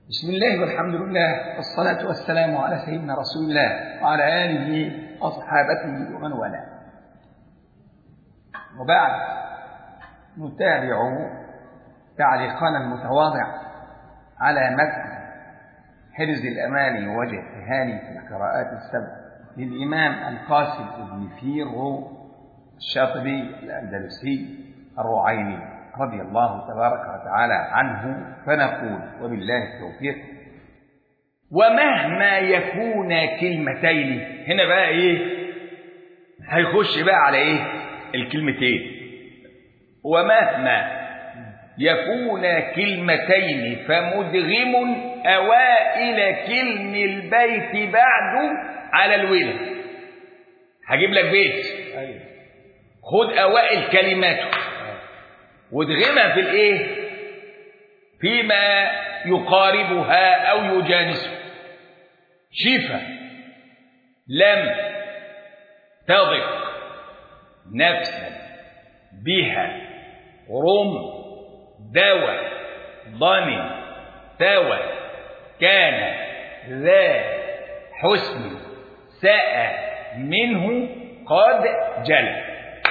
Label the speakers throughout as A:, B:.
A: بسم الله والحمد لله والصلاة والسلام على سيدنا رسول الله وعلى آله وصحابته ومن والاه وبعد نتابع تعليقنا المتواضع على متن حرز الأماني ووجه التهاني في القراءات السبع للإمام القاسم بن فيرو الشاطبي الأندلسي الرعيني رضي الله تبارك وتعالى عنه فنقول وبالله التوفيق ومهما يكون كلمتين هنا بقى ايه هيخش بقى على ايه الكلمتين ومهما يكون كلمتين فمدغم اوائل كلم البيت بعد على الولا هجيب لك بيت خد اوائل كلماته وادغمها في الايه فيما يقاربها او يجانسها شفا لم تضق نفسا بها رم دوى ضن ثوى كان ذا حسن ساء منه قد جل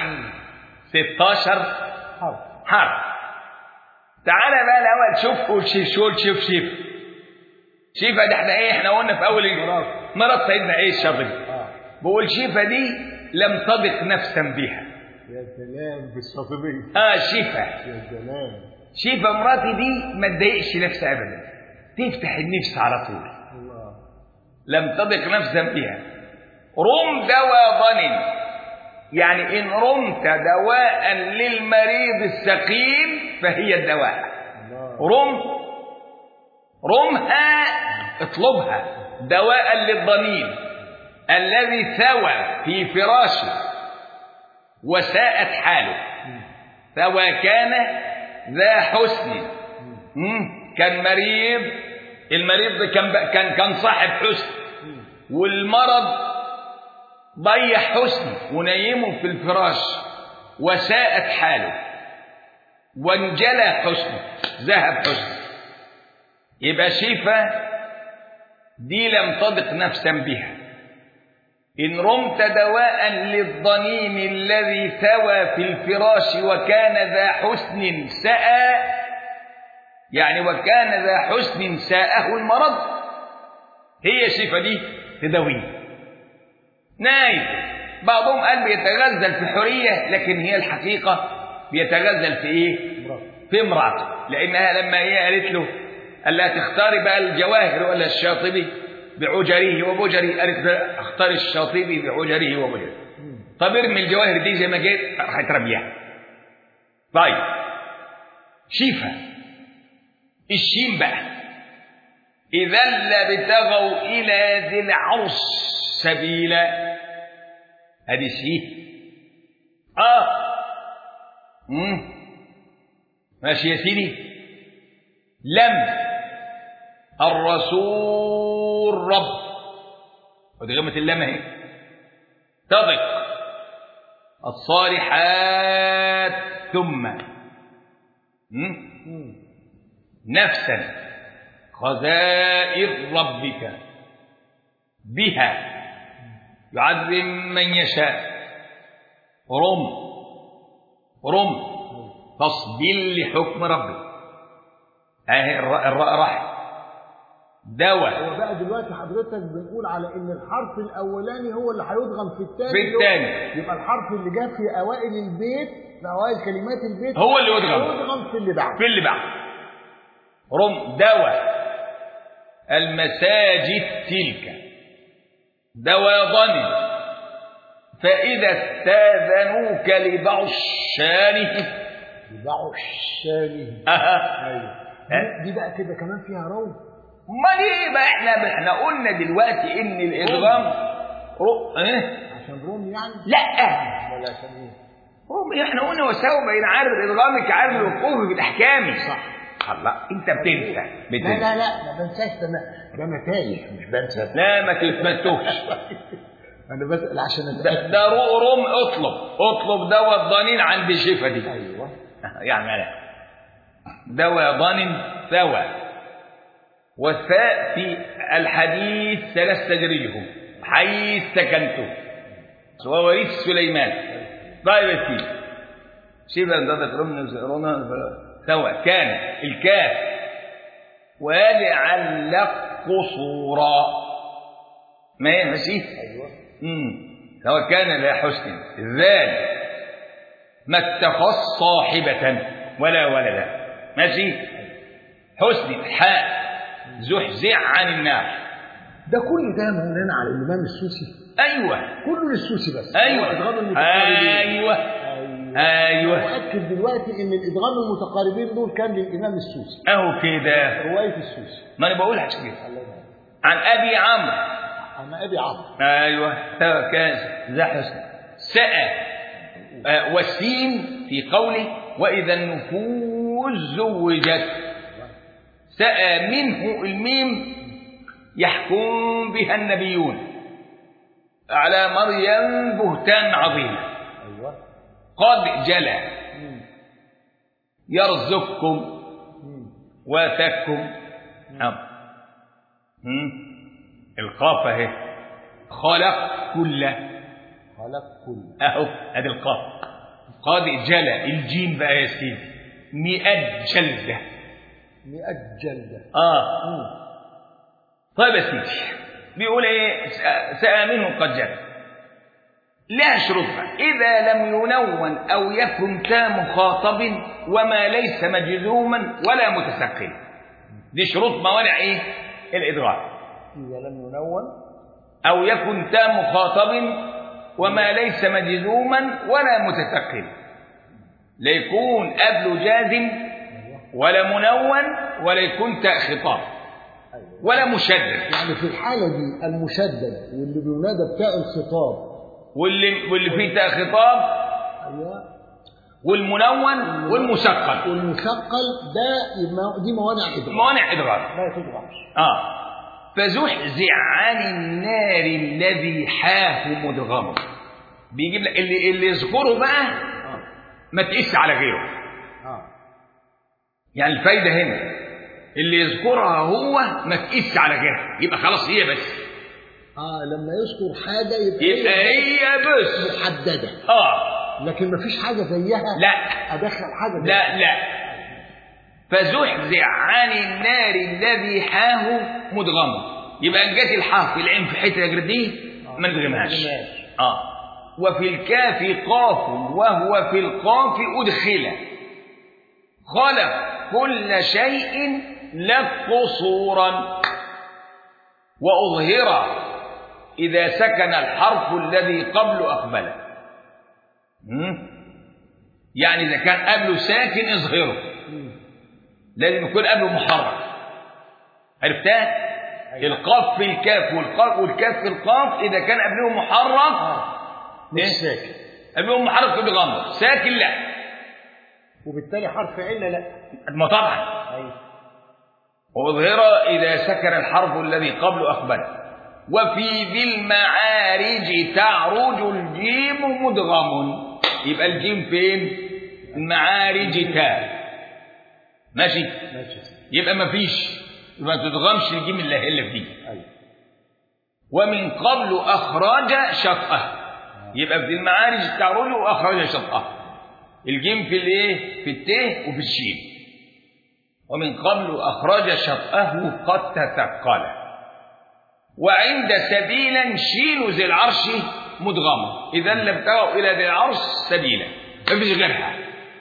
A: 16
B: حرف
A: حرف تعالى بقى الاول شوف قول شوف شوف شوف شوف شيفة ده احنا ايه احنا قلنا في اول
B: مرض.
A: مرض سيدنا ايه الشاطبي
B: اه
A: بقول شيفة دي لم تضق نفسا بها
B: يا سلام بالشاطبية
A: اه شيفة
B: يا سلام
A: شيفة مراتي دي ما تضايقش نفسها ابدا تفتح النفس على طول
B: الله
A: لم تضق نفسا بها رم دواء ضن يعني إن رمت دواء للمريض السقيم فهي الدواء
B: الله
A: رم رمها اطلبها دواء للضنين الذي ثوى في فراشه وساءت حاله ثوى كان ذا حسن مم. كان مريض المريض ده كان كان كان صاحب حسن والمرض ضيع حسن ونيمه في الفراش وساءت حاله وانجلى حسنه ذهب حسنه يبقى شفا دي لم تضق نفسا بها إن رمت دواء للضنين الذي ثوى في الفراش وكان ذا حسن ساء يعني وكان ذا حسن ساءه المرض هي شفا دي تداويه نايم بعضهم قال بيتغزل في الحرية لكن هي الحقيقة بيتغزل في ايه
B: مرض
A: في امرأته لأنها لما هي قالت له قال لها تختاري بقى الجواهر ولا الشاطبي بعجره وبجري قالت له اختار الشاطبي بعجره وبجره طب ارمي الجواهر دي زي ما جيت راحت رميها طيب شيفا الشين بقى إذا لابتغوا إلى ذي العرش سبيلا هذه شيء آه مم. ماشي يا سيدي لم الرسول رب ودي غمة اللام اهي تضق الصالحات ثم مم. نفسا خزائر ربك بها يعذب من يشاء رم رم فاصبر لحكم ربك اهي الراء الراء راح دواء
B: هو بقى دلوقتي حضرتك بنقول على ان الحرف الاولاني هو اللي هيضغم في الثاني
A: في الثاني.
B: يبقى الحرف اللي جه في اوائل البيت في اوائل كلمات البيت
A: هو اللي يدغم.
B: يضغم في اللي بعده
A: في اللي بعد رم دواء المساجد تلك دواء ضن فإذا استاذنوك لبعض شانهم
B: يباعوا الشانه
A: أها.
B: ايوه
A: ها؟
B: دي بقى كده كمان فيها روم
A: امال ايه بقى احنا احنا قلنا دلوقتي ان الادغام رو... ايه
B: عشان روم يعني
A: لا
B: ولا عشان ايه
A: هو احنا قلنا وساوي بين عارض الادغام كعارض الوقوف بالاحكام
B: صح
A: الله انت بتنسى
B: لا
A: بتنسى
B: لا لا ما بنساش ده انا ده انا تايه مش بنسى
A: لا ما تتمتوش
B: انا بسال عشان
A: ده,
B: اتاكد
A: ده رو- روم اطلب اطلب دواء الضنين عند شفا دي
B: ايوه
A: يعني لا دواء ضن ثوى والثاء في الحديث ثلاث تدريجهم حيث سكنتم ووريث سليمان طيب يا سيدي شبه ان تكرمنا سواء كان الكاف ولعلك قصورا ما هي ماشي
B: ايوه
A: امم سواء كان لا حسن الذال ما اتخذ صاحبة ولا ولدا ماشي حسن الحاء زحزع عن النار
B: ده كل ده مولانا على الامام السوسي
A: ايوه
B: كله للسوسي بس
A: ايوه
B: هو ادغام المتقاربين
A: ايوه
B: ايوه
A: ايوه
B: مؤكد دلوقتي ان الادغام المتقاربين دول كان للامام السوسي
A: اهو كده
B: روايه السوسي
A: ما انا بقول عشان كده
B: الله ينور
A: عن ابي عمرو
B: انا ابي عمرو
A: ايوه سواء كان ذا حسن سأى آه، والسين في قوله واذا النفوس زوجت سأى منه الميم يحكم بها النبيون على مريم بهتان عظيم
B: ايوه
A: قد جلى
B: مم.
A: يرزقكم
B: مم.
A: وثكم أم. مم. القاف اهي خلق كل
B: خلق كل
A: اهو ادي القاف قد جلى الجيم بقى يا سيدي مئة جلدة
B: مئة جلدة
A: اه
B: مم.
A: طيب يا سيدي بيقول ايه س- سآمنه قد جلى لا شروطها إذا لم ينون أو يكن تا مخاطب وما ليس مجزوما ولا متثقل دي شروط موانع ايه الإدراك
B: إذا لم ينون
A: أو يكن تا مخاطب وما ليس مجزوما ولا متثقل لا يكون قبله جازم ولا منون ولا يكون تاء خطاب
B: أيوة.
A: ولا مشدد
B: يعني في الحالة دي المشدد واللي بينادى بتاء الخطاب
A: واللي واللي فيه تاء خطاب
B: أيوة
A: والمنون والمثقل
B: والمثقل ده يبقى- دي موانع إدراك
A: موانع إدراك
B: لا تدركش
A: آه فزحزع عن النار الذي حاه مدغمه بيجيب لك اللي اللي يذكره بقى
B: آه.
A: ما تقيس على غيره
B: آه.
A: يعني الفايدة هنا اللي يذكرها هو ما تقيس على غيرها يبقى خلاص هي بس
B: اه لما يذكر حاجة يبقى,
A: يبقى هي بس
B: محددة
A: اه
B: لكن مفيش حاجة زيها
A: لا
B: أدخل حاجة زيها
A: لا لا فزحزع عن النار الذي حاه مدغمه يبقى ان جت الحاء في العين في حته دي ما ندغمهاش اه وفي الكاف قاف وهو في القاف ادخل خلق كل شيء لك قصورا واظهر اذا سكن الحرف الذي قبل اقبله مم؟ يعني اذا كان قبله ساكن اظهره
B: مم.
A: لازم يكون قبله محرك عرفتها القاف في الكاف والقاف والكاف في القاف اذا كان قبلهم محرك
B: آه. مش
A: إيه؟
B: ساكن
A: قبلهم محرك بغمض ساكن لا
B: وبالتالي حرف علة لا
A: ما طبعا
B: أيوة.
A: وأظهر إذا سكن الحرف الذي قبل أقبله وفي ذي المعارج تعرج الجيم مدغم يبقى الجيم فين المعارج تاء ماشي
B: ماشي
A: يبقى ما فيش يبقى ما تدغمش الجيم اللي اللي فيه
B: أيوة.
A: ومن قبل أخرج شطأه يبقى في المعارج تعرج وأخرج شطأه الجيم في الايه في الت وفي الشين ومن قبل أخرج شطأه قد تثقل وعند سبيلا شين ذي العرش مدغمة إذا لم تروا إلى ذي العرش سبيلا ما فيش غيرها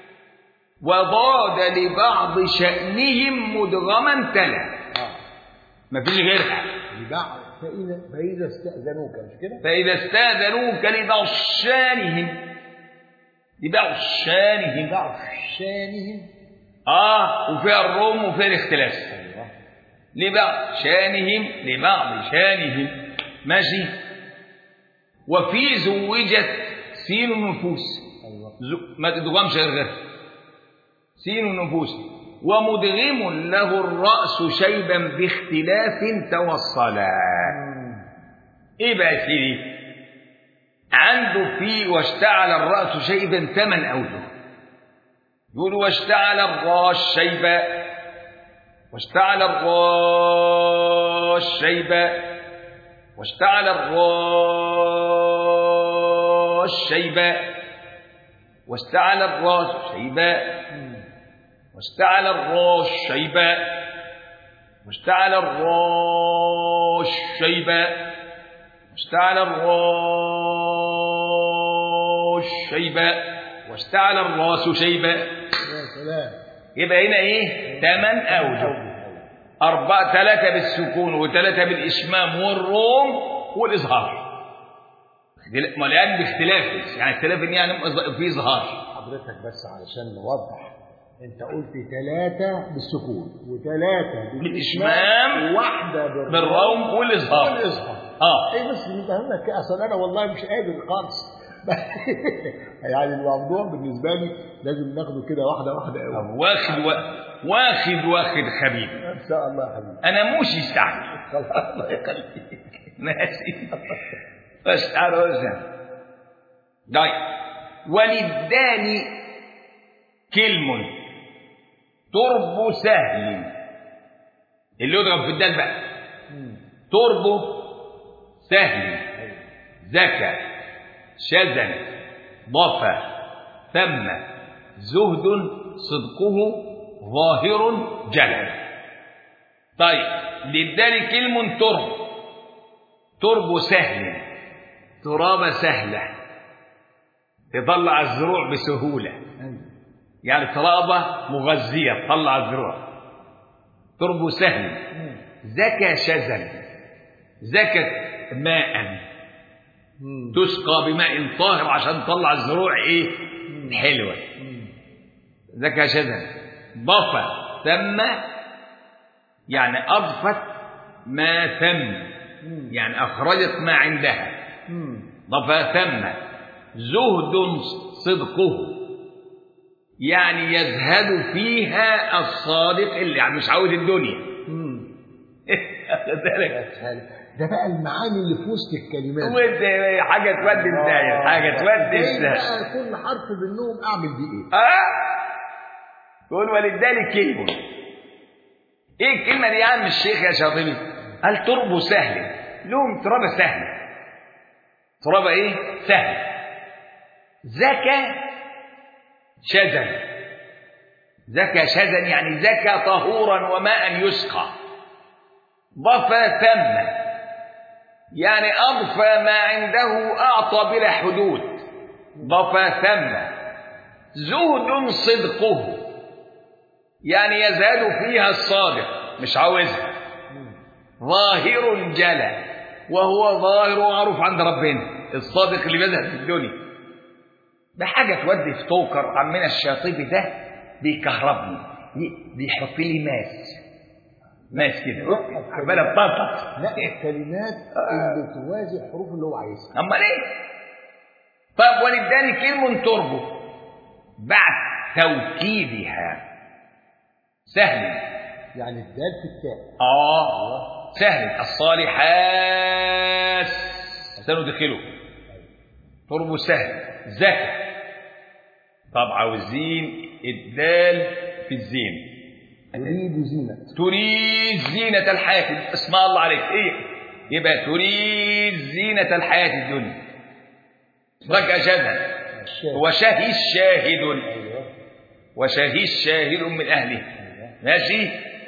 A: وضاد لبعض شأنهم مدغما تلا
B: آه.
A: ما فيش غيرها
B: لبعض فإذا فإذا استأذنوك مش كده؟
A: فإذا استاذنوك لبعشانهم لبعشانهم
B: لبعض شانهم
A: آه وفيها الروم وفيها الاختلاس
B: أيوة.
A: لبعض شانهم لبعض شانهم ماشي وفي زوجت سين النفوس
B: أيوة.
A: ز- ما تدغمش غير غيرها سين النفوس ومدغم له الرأس شيبا باختلاف توصلا
B: مم.
A: ايه بقى يا سيدي عنده في واشتعل الرأس شيبا ثمن أوجه يقول واشتعل الراس شيبا واشتعل الراس شيبا واشتعل الراس شيبا واشتعل الراس شيبا واشتعل الراس شيبا واشتعل الراس شيبا واشتعل الراس شيبا واشتعل الراس شيبا
B: يا سلام
A: يبقى هنا ايه ثمان اوجه أربعة ثلاثة بالسكون وثلاثة بالإشمام والروم والإظهار ما لأن باختلاف يعني اختلاف يعني في إظهار
B: حضرتك بس علشان نوضح انت قلت ثلاثة بالسكون وثلاثة
A: بالإشمام
B: وواحدة بالروم
A: بالروم والإظهار
B: والإظهار
A: اه
B: ايه بس انت هناك اصل انا والله مش قادر خالص يعني الموضوع بالنسبه لي لازم ناخده كده واحده واحده قوي
A: طب واخد و... واخد واخد حبيبي
B: ان شاء الله يا حبيبي
A: أنا مش يستعجل
B: خلاص الله يخليك
A: ماشي بس أرزا طيب وللداني كلم ترب سهل اللي يضرب في الدال بقى ترب سهل زكى شذا ضفى ثم زهد صدقه ظاهر جلل طيب للدال كلم ترب ترب سهل تراب سهلة تطلع الزروع بسهولة يعني ترابة مغذية تطلع الزروع ترب سهل زكى شذا زكت ماء تسقى بماء طاهر عشان تطلع الزروع ايه حلوة زكى شذا ضفى ثم يعني أضفت ما ثم يعني أخرجت ما عندها ضفى ثم زهد صدقه يعني يزهد فيها الصادق اللي يعني مش عاوز الدنيا خد بالك؟
B: ده بقى المعاني اللي في وسط الكلمات
A: ودي حاجة تودي الداية حاجة تودي
B: إيه
A: الداية
B: بقى كل حرف منهم اعمل بيه ايه
A: اه يقول ولذلك كلمة ايه الكلمة دي يا عم الشيخ يا شاطبي قال تربه سهل لهم ترابة سهلة ترابة ايه سهل زكى شذا زكى شذا يعني زكى طهورا وماء يسقى ضفى ثم يعني أضفى ما عنده أعطى بلا حدود ضفى ثم زهد صدقه يعني يزهد فيها الصادق مش عاوزها ظاهر جلى وهو ظاهر ومعروف عند ربنا الصادق اللي بيزهد في الدنيا ده حاجة تودي في توكر عمنا الشاطبي ده بيكهربني بي- بيحط لي ماس ماس كده عمالة تطرطط
B: لا الكلمات اللي توازي الحروف اللي هو عايزها
A: أما ليه؟ طب وللداني كلم تربه بعد توكيدها سهل
B: يعني الدال في التاء
A: آه سهل الصالحات سندخله تربه سهل زكى طب عاوزين الدال في الزين
B: يريد زينة
A: تريد زينة الحياة اسم الله عليك ايه يبقى تريد زينة الحياة الدنيا رجع شاهد
B: الشاهد
A: وشهي الشاهد
B: ايوه
A: وشهي الشاهد من أهله ماشي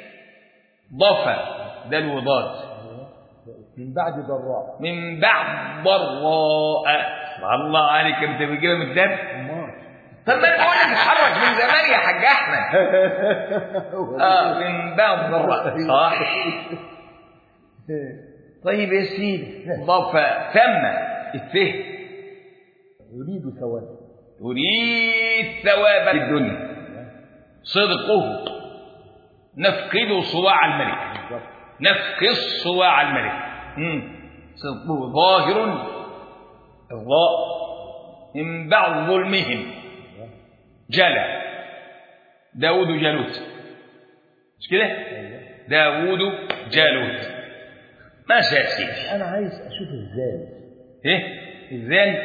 A: ضفى ده الوضاد
B: من بعد ضراء
A: من بعد ضراء الله عليك انت بتجيبها من الدم
B: امال
A: طب ما انا بقول لك اتحرك من زمان يا حاج احمد اه من بعد ضراء صح طيب يا سيدي ضفى ثم الفهم
B: يريد ثواب
A: تريد ثواب الدنيا صدقه نفقد صواع الملك
B: بالظبط
A: نفقد صواع الملك مم. صدقه ظاهر الضاء من بعض ظلمهم جلى داود جالوت مش كده داود جالوت ماشي يا سيدي
B: انا عايز اشوف ازاي
A: ايه الذال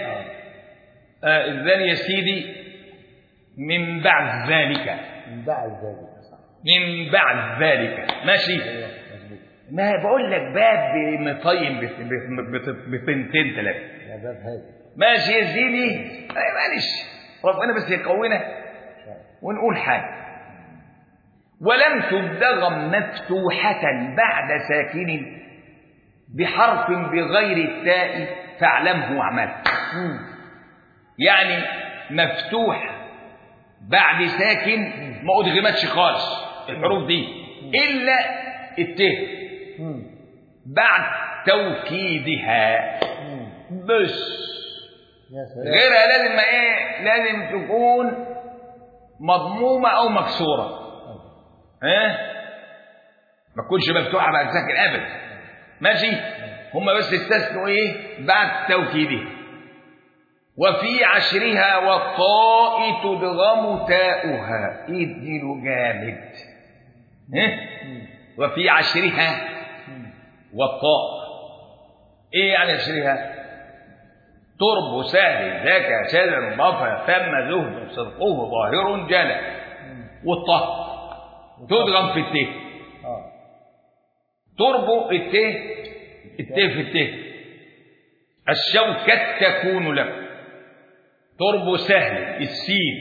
A: آه الذال يا سيدي من بعد ذلك
B: من بعد ذلك صح
A: من بعد ذلك ماشي
B: ايوه مظبوط
A: ما بقول لك باب مطين بت- بت- بت- بطنتين ثلاثه
B: يا باب هادي
A: ماشي يا سيدي أي معلش ربنا بس يقوينا ونقول حاجه ولم تبدغم مفتوحة بعد ساكن بحرف بغير التاء فاعلمه واعمله
B: مم.
A: يعني مفتوح بعد ساكن ما ادغمتش خالص الحروف دي الا الت
B: مم.
A: بعد توكيدها
B: مم.
A: بس
B: يا سلام
A: غيرها لازم ايه لازم تكون مضمومه او مكسوره ها ما تكونش مفتوحه بعد ساكن ابدا ماشي هم بس استثنوا ايه بعد توكيدها وفي عشرها والطاء تدغم تاؤها اديله جامد ها وفي عشرها والطاء ايه يعني عشرها ترب سهل ذاك شجر ضفا ثم زهد صدقه ظاهر جلى والطه تدغم في الت
B: اه
A: تربو الت الت في الت الشوكة تكون لك تربو سهل السين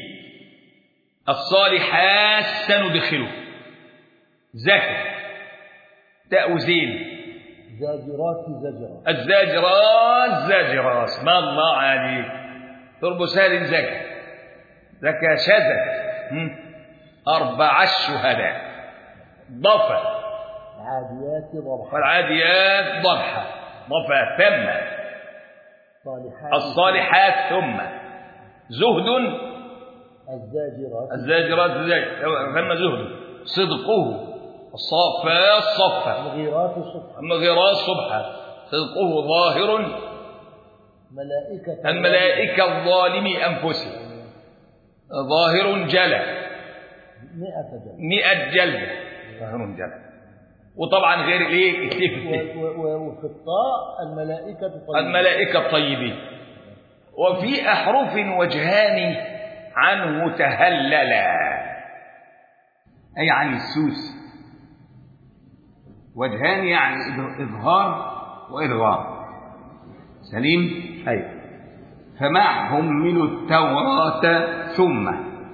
A: الصالحات سندخله زكى تاء زين
B: زاجرات زجرا
A: الزاجرات زاجرات ما الله عليك تربو سهل زكى زكى شذا هم؟ أربع الشهداء ضفا
B: عاديات ضبحا
A: والعاديات ضبحا ضفا ثم
B: صالحات
A: الصالحات ثم زهد
B: الزاجرات
A: الزاجرات زاج ثم زهد صدقه الصافات صفا
B: المغيرات صبحا
A: المغيرات صبحا صدقه ظاهر
B: ملائكة
A: الملائكة الظالم أنفسهم ظاهر جلى
B: مئة جنة
A: مئة جلدة ظاهر جلى وطبعا غير الايه التفت
B: و- و- و- وفي الطاء الملائكة طيبة
A: الملائكة الطيبين وفي أحرف وجهان عنه تهللا أي عن السوس وجهان يعني إظ- إظهار وإدغام سليم أي فمعهم من التوراة ثم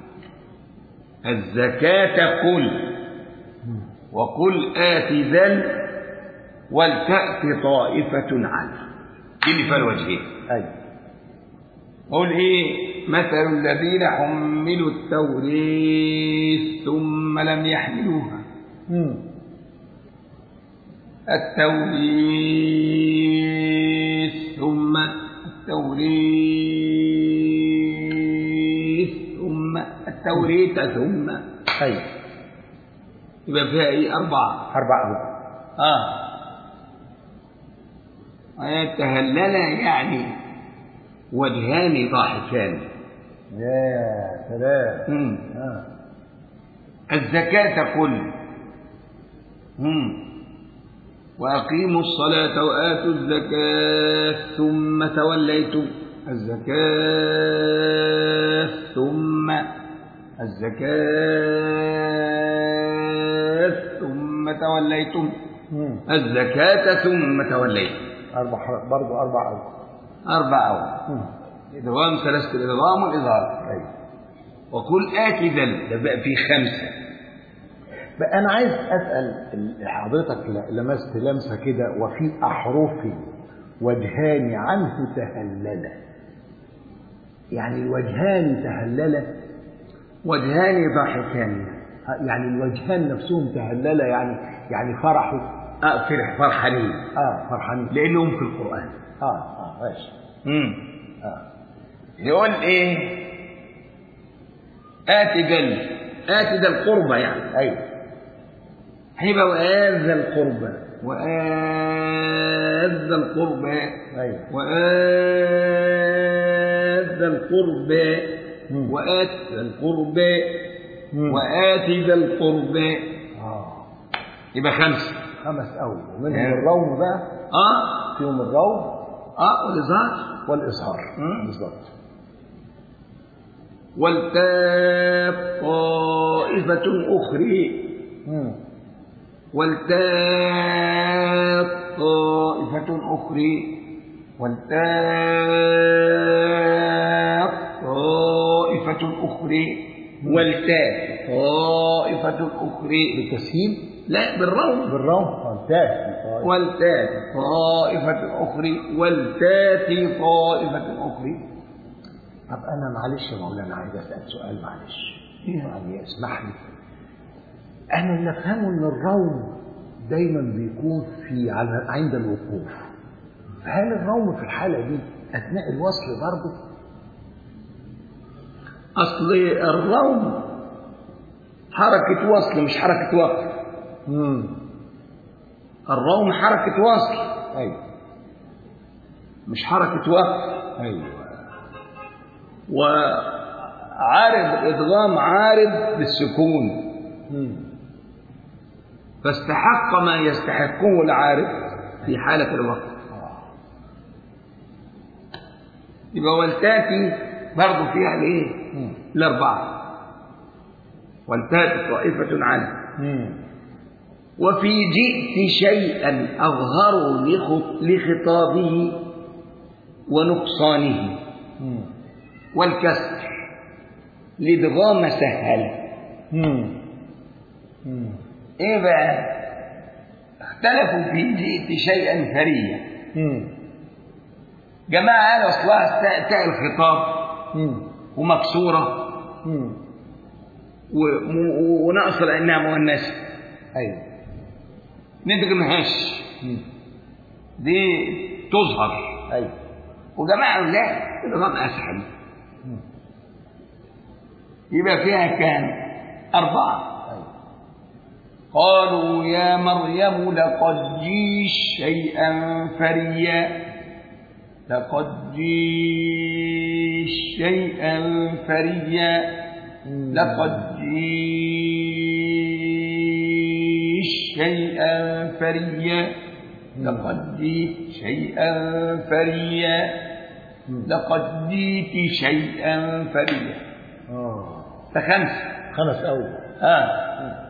A: الزكاة قل وقل آت ذل ولتأت طائفة عنه دي اللي فيها الوجهين
B: أي
A: قل ايه مثل الذين حملوا التوريث ثم لم يحملوها
B: مم.
A: التوريث ثم التوريث ثم التوريث ثم
B: أي
A: يبقى فيها ايه أربعة
B: أربع أربع
A: اه ويتهلل يعني وجهان ضاحكان
B: يا سلام
A: مم.
B: آه.
A: الزكاة قل مم. وأقيموا الصلاة وآتوا الزكاة ثم توليتم الزكاة ثم الزكاة ثم توليتم
B: مم.
A: الزكاة ثم توليتم
B: أربع حر- برضو أربع أربع
A: أربع أول
B: مم.
A: إدغام ثلاثة الإدغام والإظهار
B: أي
A: وقل آت ذل ده بقى في خمسة
B: بقى أنا عايز أسأل ال- حضرتك ل- لمست لمسة كده وفي أحرف وجهان عنه تهللا يعني الوجهان تهللا
A: وجهان ضاحكان
B: يعني الوجهان نفسهم تهللا يعني يعني فرحوا
A: آه فرح فرحانين
B: اه فرحانين
A: لأنهم في القرآن
B: اه اه ماشي
A: امم
B: اه
A: يقول إيه آت ذل آت ذا القربى يعني
B: ايوه
A: هيبقى وآت ذا القربى وآت ذا القربى
B: ايوه
A: وآت ذا القربى
B: مم.
A: وآت ذا القربى
B: مم.
A: وآت ذا القربى
B: اه
A: يبقى خمسة
B: خمس اول ومنهم
A: يعني.
B: الروم بقى
A: اه
B: فيهم الروم
A: اه والإظهار
B: والاظهار
A: مم.
B: بالظبط
A: والتاء طائفة أخرى
B: مم.
A: والتاء طائفة أخرى والتاء طائفة أخرى والتاء طائفة أخرى
B: بالتسهيل
A: لا بالروم
B: بالروم والتاء
A: والتاء طائفة أخرى والتاء طائفة أخرى
B: طب انا معلش يا مولانا عايز اسال سؤال معلش يعني اسمح لي انا اللي افهمه ان الروم دايما بيكون في على عند الوقوف فهل الروم في الحاله دي اثناء الوصل برضه
A: أصل الروم حركة وصل مش حركة وقف
B: امم
A: الروم حركة وصل
B: ايوه
A: مش حركة وقف
B: ايوه
A: وعارض إدغام عارض بالسكون
B: امم
A: فاستحق ما يستحقه العارض في حالة الوقف يبقى والتاتي برضه فيها الايه؟
B: مم.
A: الأربعة والتاتي طائفة عنه
B: امم
A: وفي جئت شيئا أظهر لخط- لخطابه ونقصانه
B: امم
A: والكسر لادغام سهل
B: امم امم
A: ايه بقى اختلفوا في جئت شيئا ثريا
B: امم
A: جماعه قالوا اصلها تاء تاء الخطاب
B: امم
A: ومكسوره
B: امم
A: و- و- وناقصه لانها مؤنثه
B: ايوه
A: ندغمهاش
B: امم
A: دي تظهر
B: ايوه
A: وجماعه قالوا لا الادغام اسهل
B: مم.
A: يبقى فيها كام اربعه
B: ايوه
A: قالوا يا مريم لقد جيش شيئا فريا لقد جيش شيئا فريا
B: مم.
A: لقد جيش شيئا فريا لقد جيت شيئا فريا
B: مم.
A: لقد جيت شيئا فريا
B: اه
A: فخمسة
B: خمس اول
A: اه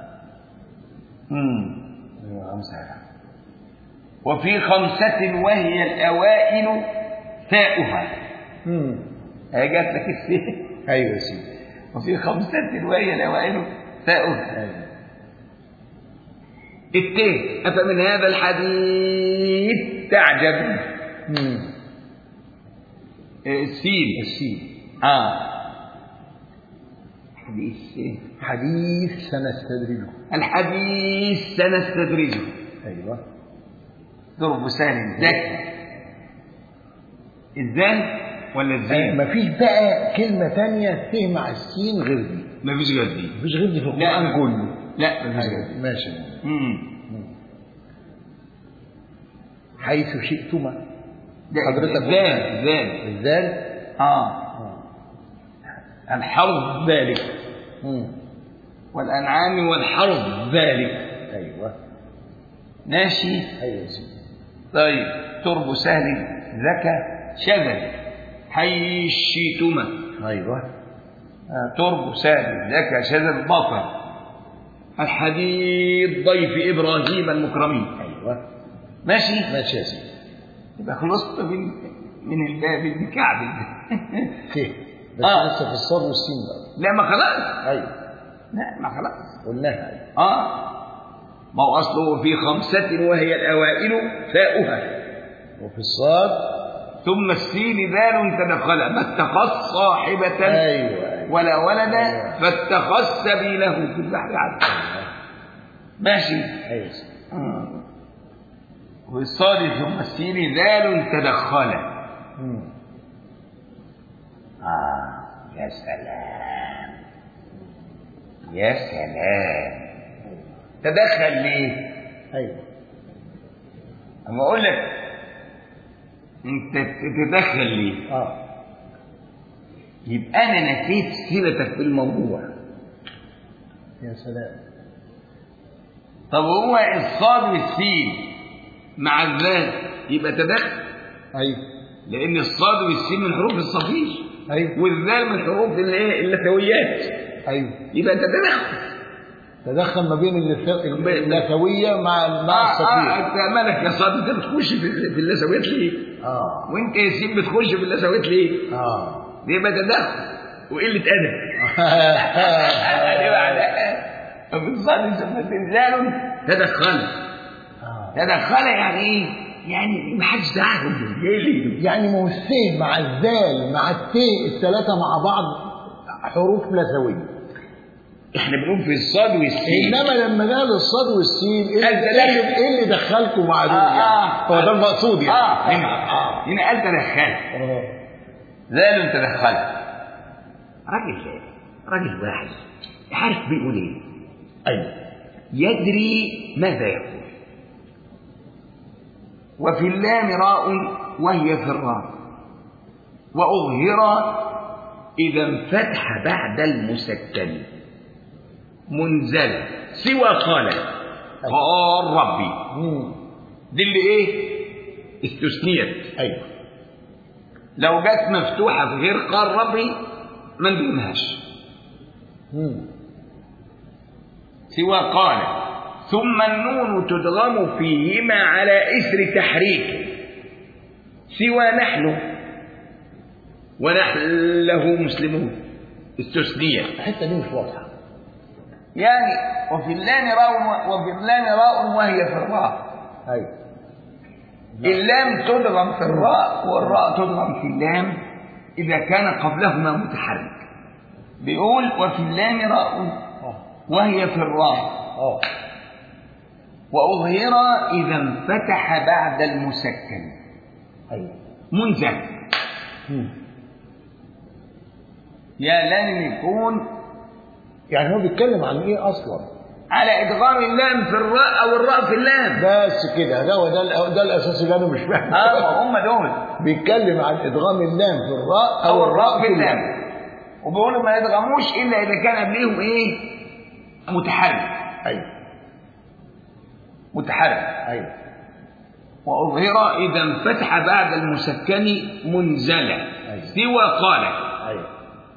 A: امم
B: ايوه خمسه
A: وفي خمسة وهي الأوائل ثاؤها
B: امم
A: هي جات لك السين
B: ايوه يا سيدي
A: وفي خمسة وهي الأوائل ثاؤها
B: ايوه
A: التين أفمن هذا الحديث تعجب
B: امم
A: السين
B: السين
A: آه حديث
B: حديث سنستدرجه
A: الحديث سنستدرجه
B: ايوه
A: ضرب سالم ذكي الزان ولا الزين؟
B: مفيش بقى كلمة تانية فيه مع السين غير دي
A: مفيش غير دي
B: مفيش غير دي في
A: لا.
B: القرآن كله
A: لا مفيش غير
B: أيوة.
A: دي
B: ماشي
A: مم.
B: حيث شئتما
A: ده
B: حضرتك
A: الزان الزان
B: الذال
A: اه الحرب ذلك
B: مم.
A: والأنعام والحرب ذلك
B: ايوه
A: ماشي
B: ايوه يا سيدي
A: طيب ترب سهل ذكى شذل حيشتما
B: ايوه
A: آه، ترب سهل ذكى شذل بطر الحديد ضيف إبراهيم المكرمين
B: ايوه
A: ماشي
B: ماشي يا سيدي
A: يبقى خلصت من من الباب المكعب
B: فيه بس
A: آه.
B: لسه في الصاد والسين بقى
A: لا ما خلاص
B: ايوه
A: لا ما خلاص
B: قلناها أيوة.
A: اه ما هو أصله في خمسة وهي الأوائل ثاؤها
B: وفي الصاد
A: ثم السين ذال تدخل ما اتخذ صاحبة
B: ايوه ايوه
A: ولا ولد
B: أيوة.
A: فاتخذ سبيله في البحر عذبا ماشي
B: ايوه يا سيدي
A: آه. والصاد ثم السين ذال تدخل
B: مم.
A: آه يا سلام يا سلام تدخل ليه؟
B: ايوه
A: أما أقول لك أنت تتدخل ليه؟
B: اه
A: يبقى أنا نسيت سيرتك في الموضوع
B: يا سلام
A: طب هو الصاد والسين مع الذال يبقى تدخل
B: ايوه
A: لأن الصاد والسين من حروف الصفير
B: ايوه
A: والذال من حروف الايه اللثويات
B: ايوه
A: يبقى انت تدخل
B: تدخل ما بين اللث- اللثويه مع مع
A: آه, آه
B: الصفير
A: انت مالك يا صاد انت بتخش في, في اللثويات ليه؟
B: اه
A: وانت يا سيدي بتخش في اللثويات ليه؟
B: اه
A: دي يبقى تدخل وقله ادب دي معناها فبالصاد ثم زلزال تدخل
B: آه.
A: تدخل يعني ايه؟ يعني ما حدش دعاهم ايه اللي
B: يعني ما هو السين مع الذال مع التاء الثلاثه مع بعض حروف لثويه
A: احنا بنقول في الصاد والسين
B: انما لما قال الصاد والسين ايه
A: قال
B: اللي, إيه اللي, إيه اللي دخلكم مع دول
A: آه،
B: يعني
A: آه.
B: هو ده المقصود يعني
A: اه هنا
B: آه.
A: هنا قال تدخل
B: آه.
A: زال تدخل راجل راجل واحد عارف بيقول ايه
B: ايوه
A: يدري ماذا يقول وفي اللام راء وهي في الراء وأظهر إذا انفتح بعد المسكن منزل سوى قال قال ربي
B: مم.
A: دي اللي ايه استثنيت
B: ايوه
A: لو جت مفتوحة في غير قال ربي ما ندونهاش
B: مم.
A: سوى قال ثم النون تدغم فيهما على إثر تحريك سوى نحن ونحن له مسلمون استثنية
B: الحته دي مش واضحه
A: يعني وفي اللام راء وفي اللام راء وهي في الراء
B: ايوه
A: اللام تدغم في الراء والراء تدغم في اللام إذا كان قبلهما متحرك بيقول وفي اللام راء
B: اه
A: وهي في الراء
B: اه
A: وأظهر إذا انفتح بعد المسكن
B: ايوه
A: منزل
B: مم.
A: يا لازم يكون
B: يعني هو بيتكلم عن ايه اصلا
A: على إدغام اللام في الراء أو الراء في اللام
B: بس كده ده هو ده ال- ده الاساس اللي انا مش فاهمه
A: اه هم دول
B: بيتكلم عن ادغام اللام في الراء
A: أو الراء في اللام وبيقولوا ما يدغموش إلا إذا كان قبليهم إيه متحرك
B: ايوه
A: متحرك
B: ايوه
A: وأظهر إذا انفتح بعد المسكن منزلة
B: أيوة.
A: سوى قال
B: ايوه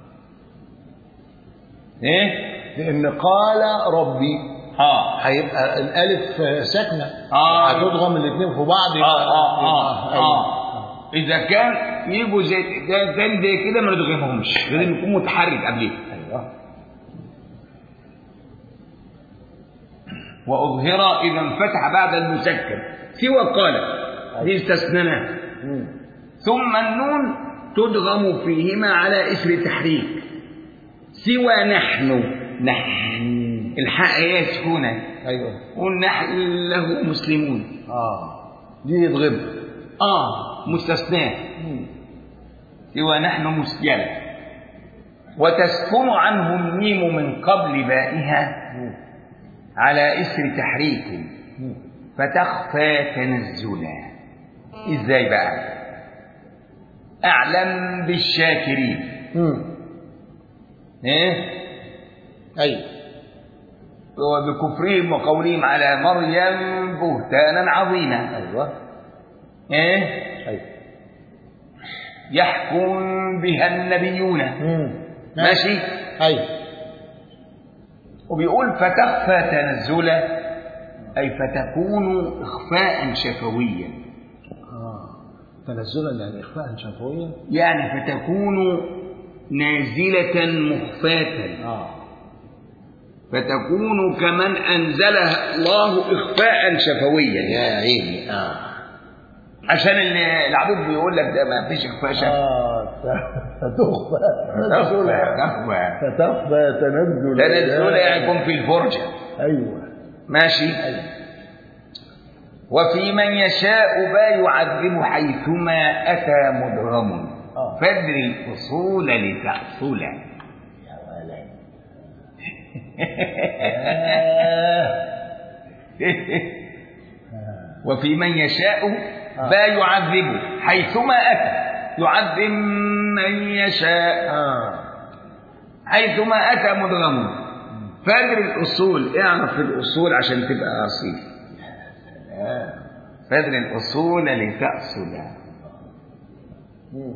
A: إيه؟
B: لان قال ربي
A: آه
B: هيبقى الالف ساكنه
A: آه.
B: هتضغم الاثنين في بعض
A: آه آه آه,
B: أيوة.
A: آه. إذا كان يجوا زي ده تاني زي كده ما ندغمهمش لازم يكون متحرك قبليه
B: ايوه
A: وأظهر إذا انفتح بعد المسكن سوى قال دي استثناء
B: مم.
A: ثم النون تدغم فيهما على إثر تحريك سوى نحن نحن الحاء هي سكونة
B: ايوه
A: ونحن له مسلمون
B: اه دي يضغم
A: آه مستثناء سوى نحن مسجل وتسكن عنه الميم من قبل بائها على إثر تحريك فتخفى تنزلا إزاي بقى أعلم بالشاكرين إيه
B: ايوه
A: وبكفرهم وقولهم على مريم بهتانا عظيما
B: ايوه
A: إيه
B: ايوه
A: يحكم بها النبيون
B: مم.
A: ماشي
B: ايوه
A: وبيقول فتخفى تنزلا أي فتكون إخفاء شفويا
B: اه تنزلا يعني اخفاء شفويا
A: يعني فتكون نازلة مخفاة
B: اه
A: فتكون كمن أنزلها الله إخفاء شفويا
B: يا عيني اه
A: عشان ال- العبود بيقول لك ده ما فيش إخفاء شفوي
B: اه فتخفى
A: تخفى تخفى
B: فتخفى تنزلا
A: تنزل يعني يكون في الفرجة
B: ايوه
A: ماشي وفي من يشاء با يعذب حيثما أتى مدغم
B: آه.
A: فادري الأصول لتأصل
B: يا ولد آه.
A: وفي من يشاء با يعذب حيثما أتى يعذب من يشاء
B: اه
A: حيثما أتى مدغم فادري الأصول اعرف الأصول عشان تبقى أصيل
B: آه.
A: فادري الأصول لتأصل
B: مم.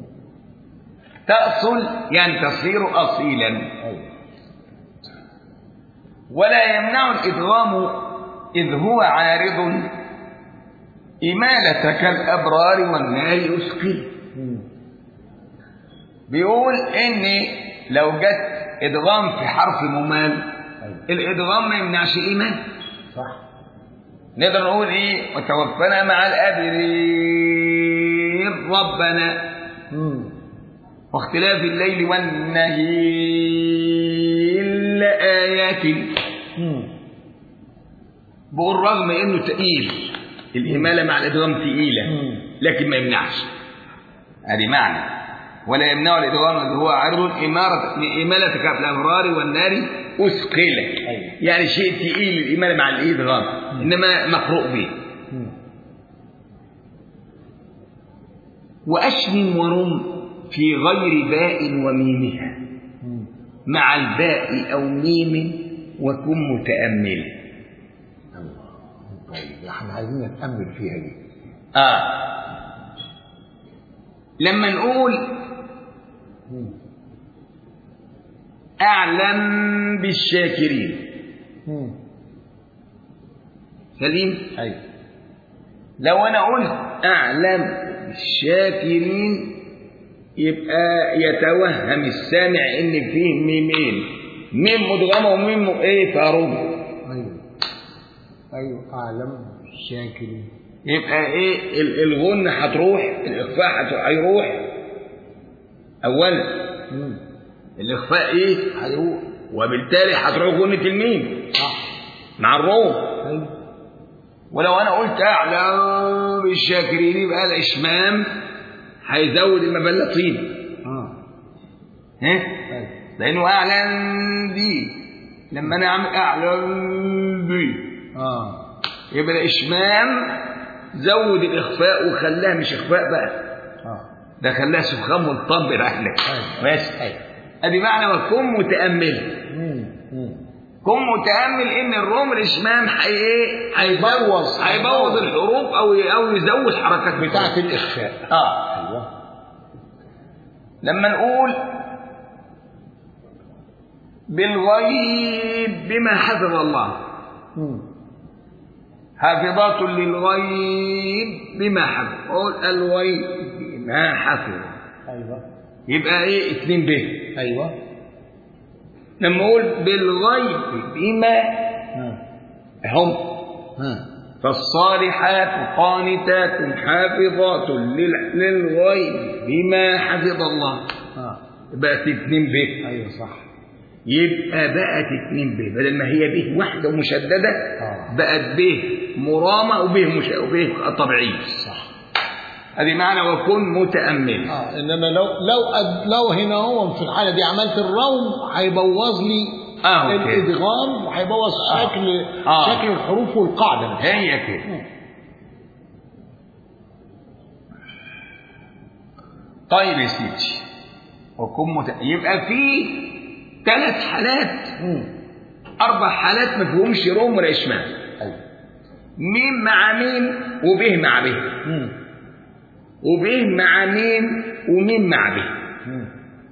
A: تأصل يعني تصير أصيلا
B: ايوه
A: ولا يمنع الإدغام إذ هو عارض إمالة كالأبرار والنار أثقل
B: مم.
A: بيقول إن لو جت إدغام في حرف ممال
B: أيوة.
A: الإدغام ما يمنعش الإيمان
B: صح
A: نقدر نقول إيه وتوفنا مع الأبرير ربنا
B: مم.
A: واختلاف الليل والنهير لآيات
B: مم.
A: بقول رغم انه تقيل الإمالة مع الإدغام تقيلة
B: مم.
A: لكن ما يمنعش هذه معنى ولا يمنع الإدغام اللي هو عرض إمارة إمالة كعب الأبرار والنار أثقل
B: أيوة.
A: يعني شيء تقيل الإمالة مع الإدغام إنما مقروء به
B: مم.
A: وأشم ورم في غير باء وميمها
B: مم.
A: مع الباء أو ميم وكن متأمل
B: الله طيب احنا عايزين نتأمل فيها دي
A: آه لما نقول
B: مم.
A: أعلم بالشاكرين
B: مم.
A: سليم
B: أيوة
A: لو أنا قلت أعلم بالشاكرين يبقى يتوهم السامع إن فيه ميمين ميم مدغمة وميم إيه فاروق
B: أيوة أيوة أعلم الشاكرين
A: يبقى ايه ال- الغن هتروح الاخفاء هت- هيروح اولا
B: مم.
A: الاخفاء ايه
B: هيروح
A: وبالتالي هتروح غنة الميم
B: صح
A: مع الروح
B: أيوة
A: ولو انا قلت اعلم بالشاكرين يبقى الاشمام هيزود المبلة طين
B: آه
A: ها
B: أيوة
A: لانه اعلن دي لما انا اعمل اعلن دي
B: آه
A: يبقى الاشمام زود الاخفاء وخلاها مش اخفاء بقى
B: آه
A: ده خلاها سبخان ملطم برحلك
B: أيوة.
A: بس
B: أيوة
A: ادي معنى وكن متامل
B: مم. مم.
A: كن متامل ان الروم الاشمام حي ايه
B: هيبوظ.
A: هيبوظ الحروف او او يزود حركات
B: بتاعت
A: الحروف.
B: الإخفاء
A: اه
B: أيوة
A: لما نقول بالغيب بما حفظ الله
B: مم.
A: حافظات للغيب بما حفظ قول الغيب بما حفظ
B: أيوة
A: يبقى ايه اتنين به
B: أيوة
A: لما اقول بالغيب بما
B: ها
A: هم
B: ها
A: فالصالحات قانتات حافظات لل- للغيب بما حفظ الله
B: ها
A: بقت اتنين به
B: أيوة صح
A: يبقى بقت اتنين به بدل ما هي به واحدة ومشددة
B: آه.
A: بقت به مرامة وبه مش وبه طبيعية
B: صح
A: هذه معنى وكن متأمل
B: اه انما لو لو أد لو هنا هو في الحاله دي عملت الروم هيبوظ لي
A: آه، أوكي.
B: الادغام وهيبوظ
A: آه.
B: شكل
A: آه.
B: شكل الحروف والقاعده نفسها
A: هي كده طيب يا سيدي وكن مت... يبقى في ثلاث حالات
B: مم.
A: أربع حالات ما فيهمش روم ولا إشمام
B: ايوه
A: ميم مع ميم وبه مع به
B: مم.
A: وبه مع ميم وميم مع به
B: مم.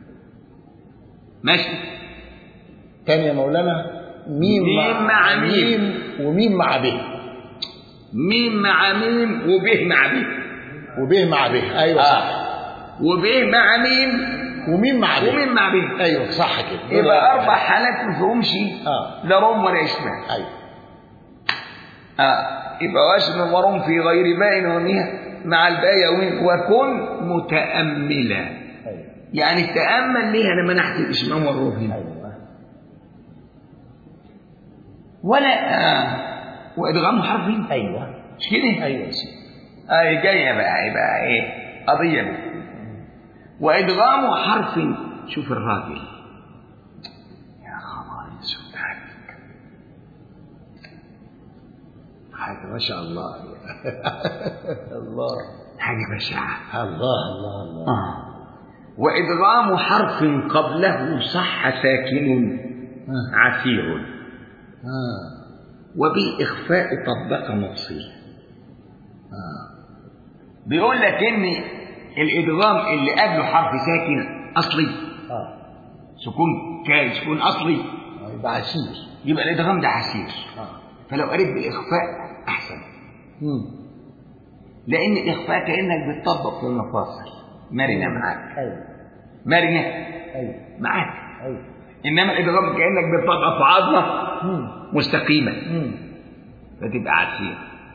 A: ماشي
B: تاني يا مولانا ميم,
A: ميم مع ميم.
B: وميم مع ب
A: ميم مع ميم وبه مع به
B: وب مع ب ايوه صح
A: آه. وبه مع ميم
B: وميم مع ب
A: وميم مع به
B: ايوه صح كده
A: يبقى أربع حالات ما فيهمش
B: اه
A: لا روم ولا إشمام
B: ايوه
A: آه. يبقى واشم ورم في غير باء وميها مع الباء يومين وكن متأملا
B: ايوه
A: يعني تأمل ليها لما نحكي الإشمام والروح هنا
B: ايوه
A: ولا آه. وإدغام حرفين
B: ايوه
A: مش كده؟
B: ايوه يا سيدي
A: آه جاية بقى يبقى إيه قضية بقى. وإدغام حرف شوف الراجل يا خبر اسود عليك
B: حاجه ما شاء الله الله
A: حاجة بشعة
B: الله الله الله
A: آه. وإدغام حرف قبله صح ساكن
B: آه.
A: عسير
B: آه.
A: وبالإخفاء طبق مفصيل
B: آه.
A: بيقول لك إن الإدغام اللي قبله حرف ساكن أصلي
B: آه.
A: سكون كان سكون أصلي
B: أيوة. يبقى عسير
A: يبقى الادغام ده عسير
B: اه
A: فلو قريت بالاخفاء احسن
B: مم.
A: لان الاخفاء كانك بتطبق في المفاصل مرنه معاك
B: ايوه
A: مرنه
B: ايوه
A: معاك
B: ايوه
A: انما الادغام كانك بتطبق في عظمه
B: مم.
A: مستقيمه
B: مم.
A: فتبقى عسير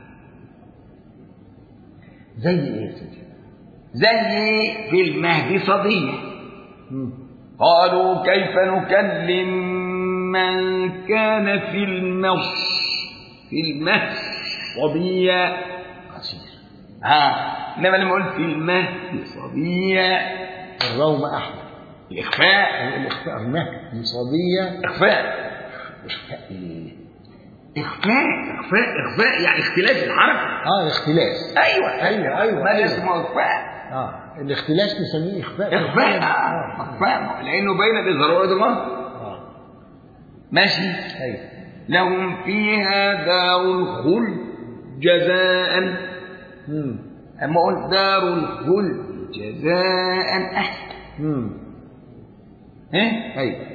B: زي ايه يا سيدي؟
A: زي في المهد صبيه
B: مم.
A: قالوا كيف نكلم من كان في المص في المهد صبيا
B: عسير
A: ها انما لما قلت في المهد صبيا
B: الروم احمر
A: الاخفاء
B: الاخفاء المهد صبيه
A: اخفاء
B: اخفاء ايه؟
A: اخفاء اخفاء اخفاء يعني اختلاف الحركه
B: اه اختلاس
A: ايوه
B: أيوة، أيوة،
A: ما
B: أيوة.
A: اسمه اخفاء
B: اه الاختلاس نسميه اخفاء
A: اخفاء
B: اه
A: اخفاء لانه بين الاظهار والادغام
B: اه
A: ماشي
B: ايوه
A: لهم فيها دار الخلد جزاء
B: مم.
A: اما قلت دار الخلد جزاء احسن
B: مم.
A: ايه
B: ايوه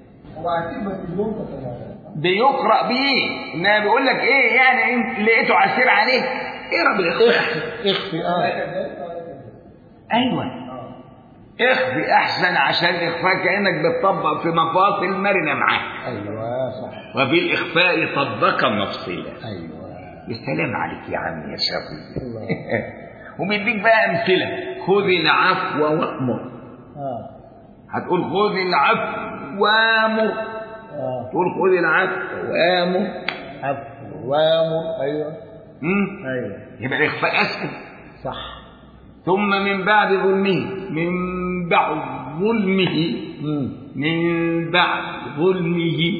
A: بيقرا بيه انما بيقول لك ايه يعني انت لقيته عسير عليك اقرا بالاخفاء
B: اخفي اخفي اه
A: ايوه اخفي احسن عشان الاخفاء كانك بتطبق في مفاصل مرنه معاك
B: ايوه صح
A: وفي الاخفاء طبقا مفصيلا
B: ايوه
A: يا سلام عليك يا عم يا شافي
B: الله.
A: وبيديك بقى امثله خذ العفو وامر
B: اه
A: هتقول خذ العفو وامر
B: اه
A: تقول خذ العفو وامر
B: عفو وامر ايوه
A: مم.
B: ايوه
A: يبقى الاخفاء اسهل
B: صح
A: ثم من بعد ظلمه من بعد ظلمه
B: مم.
A: من بعد ظلمه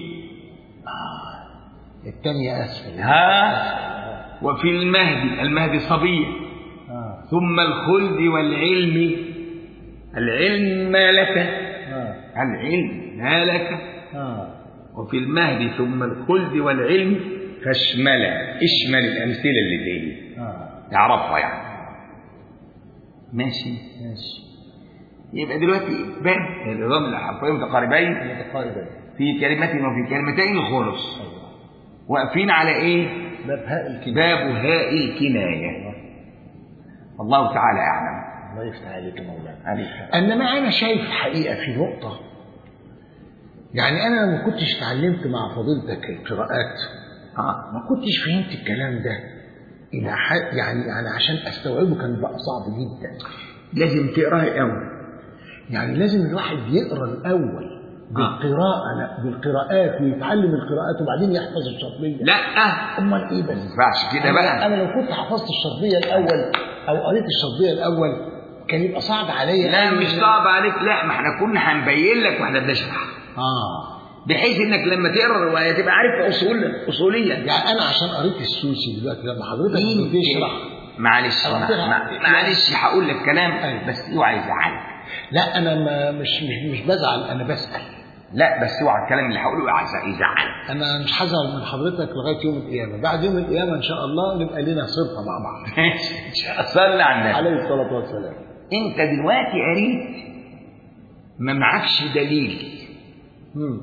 B: الثانية اسفل
A: ها وفي المهد المهد صبية
B: اه
A: ثم الخلد والعلم العلم ما لك
B: اه
A: العلم ما لك
B: اه
A: وفي المهد ثم الخلد والعلم فاشمل اشمل الأمثلة اللي زي دي
B: اه
A: تعرفها يعني ماشي
B: ماشي
A: يبقى دلوقتي باب النظام الحرفين متقاربين
B: متقاربة
A: في كلمة وفي كلمتين خلص
B: ايوه
A: واقفين على ايه
B: باب هاء الكلمة
A: باب هاء الكناية والله تعالى أعلم
B: الله يفتح عليك يا مولانا
A: عليك
B: انما انا شايف حقيقه في نقطه يعني انا لما كنتش اتعلمت مع فضيلتك القراءات
A: آه.
B: ما كنتش فهمت الكلام ده الى حد يعني يعني عشان استوعبه كان بقى صعب جدا
A: لازم تقراه الأول
B: يعني لازم الواحد يقرا الاول بالقراءه لا بالقراءات ويتعلم القراءات وبعدين يحفظ الشرطيه
A: لا
B: امال ايه
A: ما
B: بس
A: ينفعش كده
B: أنا-
A: بقى
B: انا لو كنت حفظت الشرطيه الاول او قريت الشرطيه الاول كان يبقى صعب عليا
A: لا
B: أوي
A: مش
B: إن-
A: صعب عليك لا ما احنا كنا هنبين لك واحنا بنشرح
B: اه
A: بحيث انك لما تقرا الروايه تبقى عارف اصول اصوليا
B: يعني انا عشان قريت السوسي دلوقتي لما حضرتك
A: مين
B: بتشرح
A: معلش
B: أنا
A: مع-
B: بتشرح.
A: مع- معلش هقول لك كلام
B: أيوة.
A: بس اوعى يزعلك
B: لا انا ما مش مش مش بزعل انا بسال
A: لا بس اوعى الكلام اللي هقوله يزع- يزعلك
B: انا مش هزعل من حضرتك لغايه يوم القيامه بعد يوم القيامه ان شاء الله نبقى لنا صرفه مع بعض
A: صلي على النبي
B: عليه الصلاه والسلام
A: انت دلوقتي قريت ما معكش دليل
B: مم.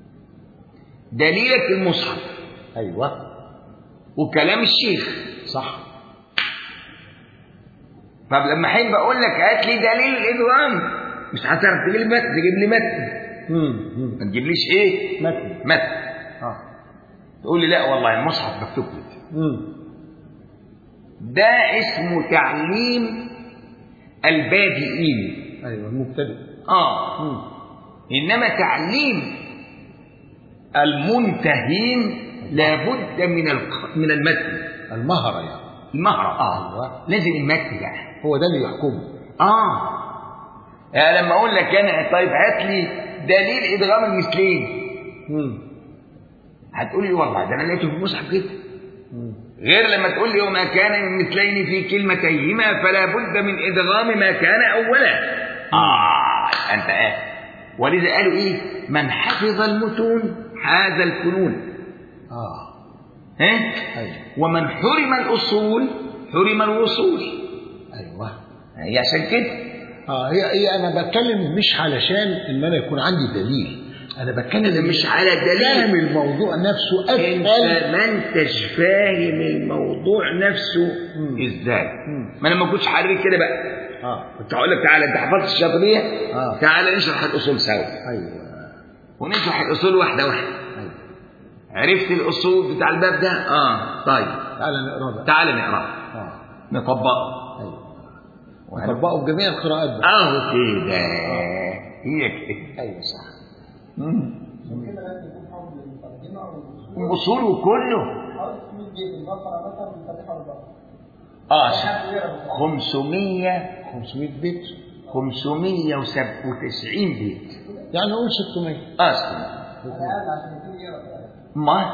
A: دليلك المصحف
B: ايوه
A: وكلام الشيخ
B: صح
A: طب لما احب اقول لك هات لي دليل الادغام مش هتعرف تجيب لي متن تجيب لي متن
B: مم. مم.
A: ما تجيبليش ايه
B: متن
A: متن
B: اه
A: تقول لي لا والله المصحف مكتوب كده
B: مم.
A: ده اسمه تعليم البادئين
B: ايوه المبتدئ
A: اه
B: مم.
A: انما تعليم المنتهين لابد من الق- من المتن
B: المهره يعني
A: المهرة اه
B: أيوة.
A: لازم المتن بقى
B: هو ده اللي يحكمه
A: اه يعني لما اقول لك انا طيب هات لي دليل ادغام المثلين
B: مم.
A: هتقول لي والله ده انا لقيته في المصحف كده
B: مم.
A: غير لما تقول لي وما كان من مثلين في كلمتيهما فلا بد من ادغام ما كان اولا اه انت آه. ولذا قالوا ايه من حفظ المتون حاز الفنون
B: اه
A: ها
B: ايوه
A: ومن حرم الاصول حرم الوصول
B: ايوه
A: هي عشان كده
B: اه هي هي انا بتكلم مش علشان ان انا يكون عندي دليل انا بتكلم
A: مش على دليل
B: فاهم الموضوع نفسه
A: انت
B: اسال
A: ما انتش فاهم الموضوع نفسه
B: مم.
A: ازاي
B: مم.
A: ما انا ما كنتش حريك كده بقى
B: اه
A: كنت هقول لك تعالى انت حفظت الشاطبيه
B: آه.
A: تعالى نشرح الاصول سوا
B: ايوه
A: ونشرح الاصول واحده واحده
B: ايوه
A: عرفت الاصول بتاع الباب ده اه طيب
B: تعالى نقرا بقى
A: تعالى نقرا
B: اه
A: نطبقه
B: ايوه نطبقه بجميع القراءات بقى
A: اهو كده هي كده
B: ايوه صح
A: مم. اصوله كله اه 500
B: 500 بيت
A: 597 بيت
B: يعني نقول 600
A: اصلا ما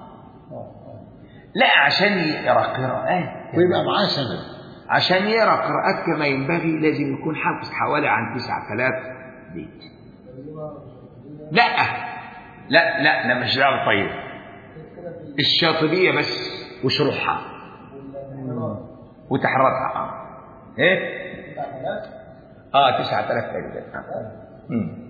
A: لا عشان يقرا قراءات
B: ويبقى معاه سند
A: عشان يقرا قراءات كما ينبغي لازم يكون حافظ حوالي عن 9000 بيت لا لا لا انا مش دعوه طيب الشاطبيه بس وشروحها وتحررها اه ايه اه 9000 تقريبا آه. مم.